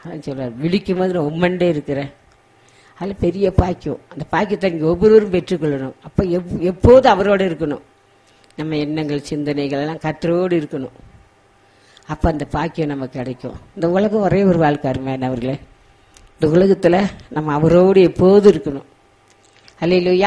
அதான் சொல்றார் விழிக்கும் போது நான் உம்மண்டே இருக்கிறேன் அதில் பெரிய பாக்கியம் அந்த பாக்கியத்தை நீங்கள் ஒவ்வொருவரும் பெற்றுக்கொள்ளணும் அப்போ எப் எப்போதும் அவரோட இருக்கணும் நம்ம எண்ணங்கள் சிந்தனைகள் எல்லாம் கத்தரோடு இருக்கணும் அப்போ அந்த பாக்கியம் நமக்கு கிடைக்கும் இந்த உலகம் ஒரே ஒரு வாழ்க்கை அருமையானவர்களே இந்த உலகத்தில் நம்ம அவரோடு எப்போதும் இருக்கணும் அல்லையிலுயா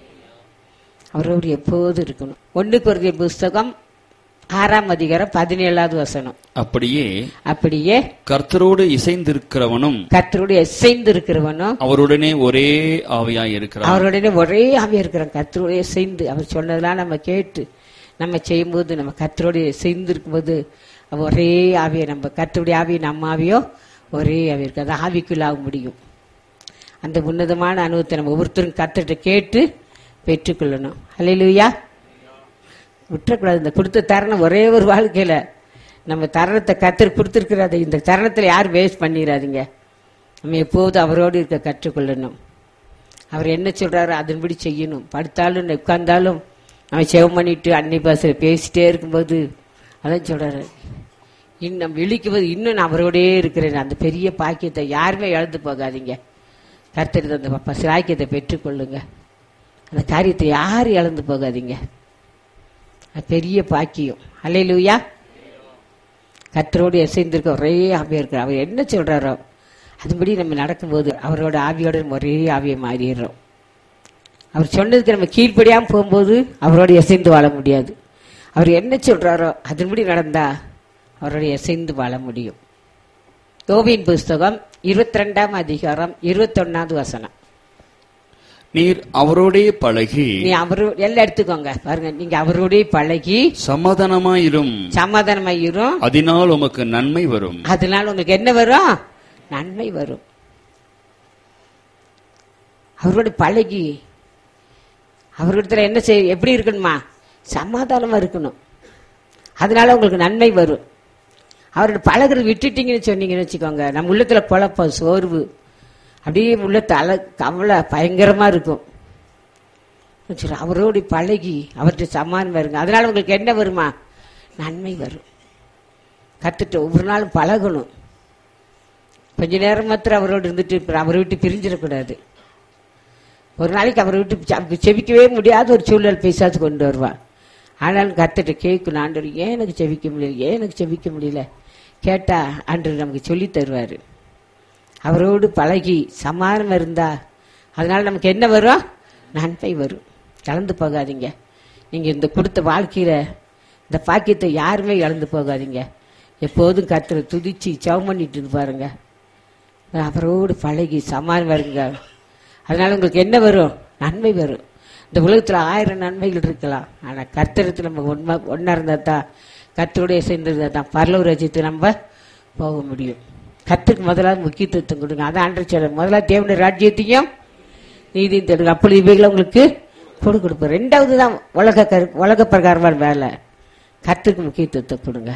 அவரோடு எப்போதும் இருக்கணும் ஒன்று குறைந்த புஸ்தகம் ஆறாம் அதிகாரம் பதினேழாவது வசனம் அப்படியே அப்படியே கர்த்தரோடு இசைந்திருக்கிறவனும் கர்த்தரோடு எசைந்து இருக்கிறவனும் அவருடனே ஒரே ஆவியாய் இருக்கிறான் அவருடனே ஒரே ஆவியா இருக்கிறான் கர்த்தரோடைய சேர்ந்து அவர் சொன்னதெல்லாம் நம்ம கேட்டு நம்ம செய்யும்போது நம்ம கர்த்தரோடைய சேர்ந்து இருக்கும்போது அவ ஒரே ஆவியை நம்ம கர்த்தருடைய ஆவியை நம்ம ஆவியோ ஒரே ஆவி இருக்கு அது ஆவிக்குள்ள ஆக முடியும் அந்த உன்னதமான அனுபவத்தை நம்ம ஒவ்வொருத்தரும் கர்த்தர்கிட்ட கேட்டு பெற்றுக்கொள்ளணும் அல்லையிலுயா விட்டுறக்கூடாது இந்த கொடுத்த தருணம் ஒரே ஒரு வாழ்க்கையில நம்ம தருணத்தை கத்தர் கொடுத்துருக்கிறாரு இந்த தருணத்தில் யாரும் வேஸ்ட் பண்ணிடாதீங்க நம்ம எப்போதும் அவரோடு இருக்க கற்றுக்கொள்ளணும் அவர் என்ன சொல்றாரோ அதன்படி செய்யணும் படுத்தாலும் உட்கார்ந்தாலும் அவன் செவம் பண்ணிட்டு அன்னை பாசையில் பேசிட்டே இருக்கும்போது அதான் சொல்றாரு இன்னும் விழிக்கும் போது இன்னும் நான் அவரோடயே இருக்கிறேன் அந்த பெரிய பாக்கியத்தை யாருமே இழந்து போகாதீங்க கர்த்தர் அந்த ப- பாக்கியத்தை பெற்றுக்கொள்ளுங்க அந்த காரியத்தை யாரும் இழந்து போகாதீங்க அது பெரிய பாக்கியம் அல்லையிலுயா கர்த்தரோடு இசைந்திருக்க ஒரே ஆவியா இருக்கிற அவர் என்ன சொல்றாரோ அதுபடி நம்ம நடக்கும்போது அவரோட ஆவியோட நம்ம ஒரே ஆவியை மாறிடுறோம் அவர் சொன்னதுக்கு நம்ம கீழ்ப்படியாம போகும்போது அவரோட இசைந்து வாழ முடியாது அவர் என்ன சொல்றாரோ அதன்படி நடந்தா அவரோட இசைந்து வாழ முடியும் யோபின் புஸ்தகம் இருபத்தி ரெண்டாம் அதிகாரம் இருபத்தொன்னாவது வசனம் நீர் அவரோடே பழகி நீ அவரு எல்லாம் எடுத்துக்கோங்க பாருங்க நீங்க அவரோடய பழகி சமாதானமாயிரும் சமாதானமாயிரும் அதனால் உமக்கு நன்மை வரும் அதனால உங்களுக்கு என்ன வரும் நன்மை வரும் அவரோட பழகி அவர்கிட்ட என்ன செய் எப்படி இருக்கணுமா சமாதானமா இருக்கணும் அதனால உங்களுக்கு நன்மை வரும் அவரோட பழகுறது விட்டுட்டீங்கன்னு சொன்னீங்கன்னு வச்சுக்கோங்க நம்ம உள்ளத்துல குழப்பம் சோர்வு அப்படியே உள்ளத்து அல கவலை பயங்கரமா இருக்கும் சரி, அவரோடு பழகி அவர்கிட்ட சமாதானம் வருங்க அதனால உங்களுக்கு என்ன வருமா நன்மை வரும் கத்துட்டு ஒவ்வொரு நாளும் பழகணும் கொஞ்ச நேரம் மாத்திரம் அவரோடு இருந்துட்டு அப்புறம் அவரை விட்டு பிரிஞ்சிடக்கூடாது ஒரு நாளைக்கு அவரை விட்டு செ- செபிக்கவே முடியாத ஒரு சூழல் பேசாது கொண்டு வருவான் ஆனாலும் கத்துட்டு கேட்கணும் ஆண்டவர் ஏன் எனக்கு செவிக்க முடியல ஏன் எனக்கு செவிக்க முடியல கேட்டா ஆண்டவர் நமக்கு சொல்லி தருவாரு அவரோடு பழகி சமாதானம் இருந்தா அதனால நமக்கு என்ன வரும் நன்மை வரும் கலந்து போகாதீங்க நீங்க இந்த கொடுத்த வாழ்க்கையில இந்த பாக்கியத்தை யாருமே இழந்து போகாதீங்க எப்போதும் கர்த்தரை துதிச்சு சவம் பண்ணிட்டு இருந்து பாருங்க அவரோடு பழகி சமாதானம் வருங்க அதனால உங்களுக்கு என்ன வரும் நன்மை வரும் இந்த உலகத்துல ஆயிரம் நன்மைகள் இருக்கலாம் ஆனா கர்த்தரத்துல நம்ம ஒன்மா ஒன்னா இருந்தா தான் கர்த்தரோடைய சேர்ந்திருந்தா தான் பரலூர் ரசித்து நம்ம போக முடியும் கர்த்தருக்கு முதலாவது முக்கியத்துவம் கொடுங்க அதான் ஆண்டு சொல்ல முதலாவது தேவனுடைய ராஜ்யத்தையும் நீதியும் தேடுங்க அப்பொழுது இவைகளை உங்களுக்கு கொடு கொடுப்போம் ரெண்டாவது தான் உலக கரு- உலக பிரகாரமான வேலை கர்த்தருக்கு முக்கியத்துவத்தை கொடுங்க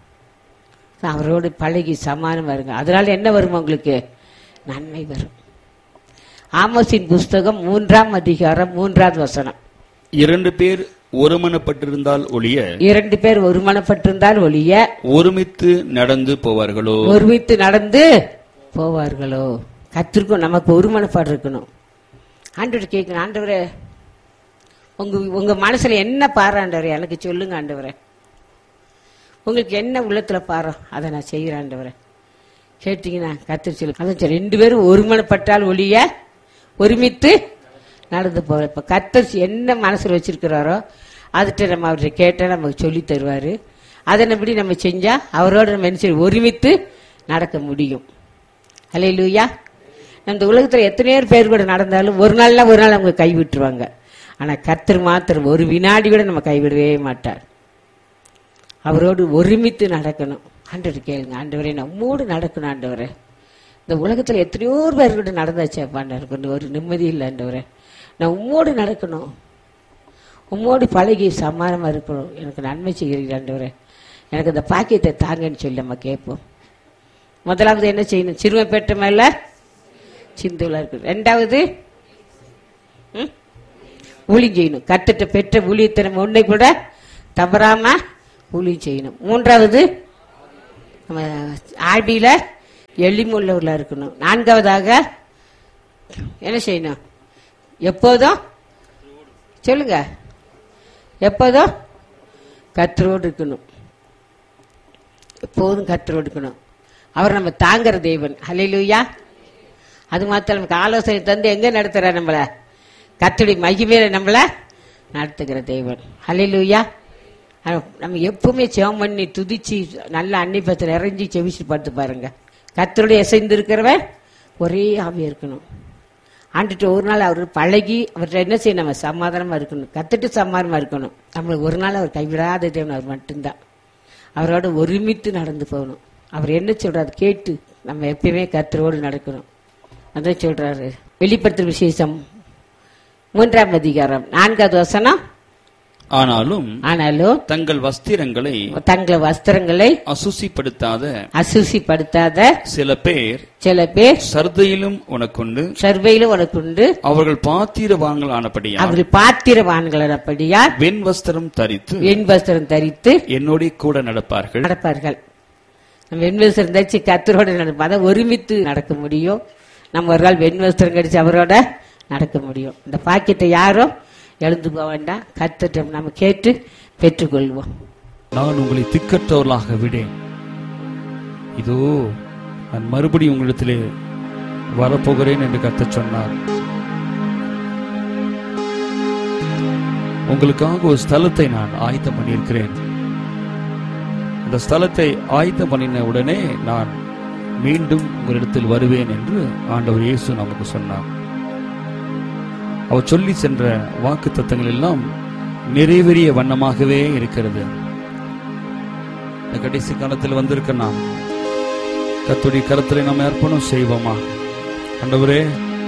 அவரோடு பழகி சமானம் வருங்க அதனால என்ன வரும் உங்களுக்கு நன்மை வரும் ஆமோசின் புஸ்தகம் மூன்றாம் அதிகாரம் மூன்றாவது வசனம் இரண்டு பேர் ஒருமனப்பட்டிருந்தால் ஒழிய இரண்டு பேர் ஒருமனப்பட்டிருந்தால் ஒழிய ஒருமித்து நடந்து போவார்களோ ஒருமித்து நடந்து போவார்களோ கத்திருக்கும் நமக்கு ஒருமனப்பாடு இருக்கணும் ஆண்டவர் கேட்கணும் ஆண்டவரே உங்க உங்க மனசுல என்ன பாரு ஆண்டவரே எனக்கு சொல்லுங்க ஆண்டவரே உங்களுக்கு என்ன உள்ளத்துல பாரோ அதை நான் செய்கிறேன் ஆண்டவரே கேட்டீங்கன்னா கத்திரி சொல்லு அதான் சரி ரெண்டு பேரும் ஒருமனப்பட்டால் ஒழிய ஒருமித்து நடந்து போற இப்ப கத்தர் என்ன மனசுல வச்சிருக்கிறாரோ அதுகிட்ட நம்ம அவர்கிட்ட கேட்டா நமக்கு சொல்லி தருவாரு அதனபடி நம்ம செஞ்சா அவரோட நம்ம என்ன செய்ய ஒருமித்து நடக்க முடியும் அல்ல லூயா இந்த உலகத்துல எத்தனையோ பேர் கூட நடந்தாலும் ஒரு நாள்ல ஒரு நாள் அவங்க கைவிட்டுருவாங்க ஆனா கர்த்தர் மாத்திரம் ஒரு வினாடி கூட நம்ம கைவிடவே மாட்டார் அவரோடு ஒருமித்து நடக்கணும் ஆண்டவர் கேளுங்க ஆண்டவரே நம்மோடு நடக்கணும் ஆண்டவரே இந்த உலகத்துல எத்தனையோ பேர்கிட்ட நடந்தாச்சு பாண்டவர் கொஞ்சம் ஒரு நிம்மதி இல்லை ஆண்டவரே நான் உம்மோடு நடக்கணும் உம்மோடு பழகி சமாதானமா இருக்கணும் எனக்கு நன்மை செய்கிறீர்கள் ஆண்டவரே எனக்கு இந்த பாக்கியத்தை தாங்கன்னு சொல்லி நம்ம கேட்போம் முதலாவது என்ன செய்யணும் சிறுமை பெற்ற மேல சிந்துலா இருக்கு ரெண்டாவது ம்? ஊழியம் செய்யணும் கத்துட்ட பெற்ற ஊழியத்தை நம்ம ஒன்றை கூட தவறாம ஊழியம் செய்யணும் மூன்றாவது நம்ம ஆழ்வியில எளிமுள்ளவர்களா இருக்கணும் நான்காவதாக என்ன செய்யணும் எப்போதும் சொல்லுங்க எப்போதும் கத்தரோடு இருக்கணும் எப்போதும் கத்தரோடு இருக்கணும் அவர் நம்ம தாங்குற தேவன் ஹalleluya அது மாத்திரம் நமக்கு ஆலோசனை தந்து எங்க நடத்துற நம்மள கத்துடைய மகிமையில நம்மள நடத்துகிற தேவன் ஹalleluya நம்ம எப்பவுமே ஜெபம் பண்ணி துதிச்சு நல்ல அன்னிப்பத்தில் இறங்கி செவிச்சு பார்த்து பாருங்க கத்தருடைய இசைந்து இருக்கிறவன் ஒரே ஆவியா இருக்கணும் ஆண்டுட்டு ஒரு நாள் அவர் பழகி அவர்கிட்ட என்ன செய்யணும் நம்ம சமாதானமா இருக்கணும் கத்துட்டு சமாதானமா இருக்கணும் நம்மளுக்கு ஒரு நாள் அவர் கைவிடாத தேவன் அவர் மட்டும்தான் அவரோட ஒருமித்து நடந்து போகணும் அவர் என்ன சொல்றாரு கேட்டு நம்ம எப்பயுமே கத்தரோடு நடக்கணும் அதான் சொல்றாரு வெளிப்படுத்தல் விசேஷம் மூன்றாம் அதிகாரம் நான்காவது வசனம் ஆனாலும் ஆனாலும் தங்கள் வஸ்திரங்களை தங்கள் வஸ்திரங்களை அசுசிப்படுத்தாத அசுசிப்படுத்தாத சில பேர் சில பேர் சர்தையிலும் உனக்குண்டு சர்வையிலும் உனக்கு உண்டு அவர்கள் பாத்திரவான்கள் ஆனபடியா அவர் பாத்திரவான்களபடியால் வெண் வஸ்திரம் தரித்து வெண் வஸ்திரம் தரித்து என்னோட கூட நடப்பார்கள் நடப்பார்கள் நம்ம வெண் வஸ்திரம் தரிச்சு கத்தரோட நடப்போம் அதான் ஒருமித்து நடக்க முடியும் நம்ம ஒரு நாள் வெண் வஸ்திரம் கடிச்சு அவரோட நடக்க முடியும் இந்த பாக்கியத்தை யாரும் எழுந்து போக வேண்டாம் கத்துட்டு நம்ம கேட்டு பெற்றுக்கொள்வோம் நான் உங்களை திக்கற்றவர்களாக விடேன் இதோ நான் மறுபடியும் உங்களிடத்திலே வரப்போகிறேன் என்று கர்த்தர் சொன்னார் உங்களுக்காக ஒரு ஸ்தலத்தை நான் ஆயத்தம் பண்ணியிருக்கிறேன் அந்த ஸ்தலத்தை ஆயத்தம் பண்ணின உடனே நான் மீண்டும் உங்களிடத்தில் வருவேன் என்று ஆண்டவர் இயேசு நமக்கு சொன்னார் அவர் சொல்லி சென்ற வாக்கு தத்தங்கள் எல்லாம் நிறைவேறிய வண்ணமாகவே இருக்கிறது இந்த கடைசி காலத்தில் வந்திருக்க நாம் கத்துடைய கரத்தில் நாம் அர்ப்பணம் செய்வோமா ஆண்டவரே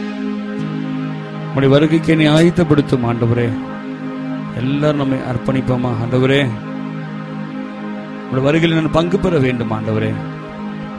உடைய வருகைக்கு என்னை ஆயத்தப்படுத்தும் ஆண்டவரே எல்லாரும் நம்மை அர்ப்பணிப்போமா ஆண்டவரே உடைய வருகையில் நான் பங்கு பெற வேண்டும் ஆண்டவரே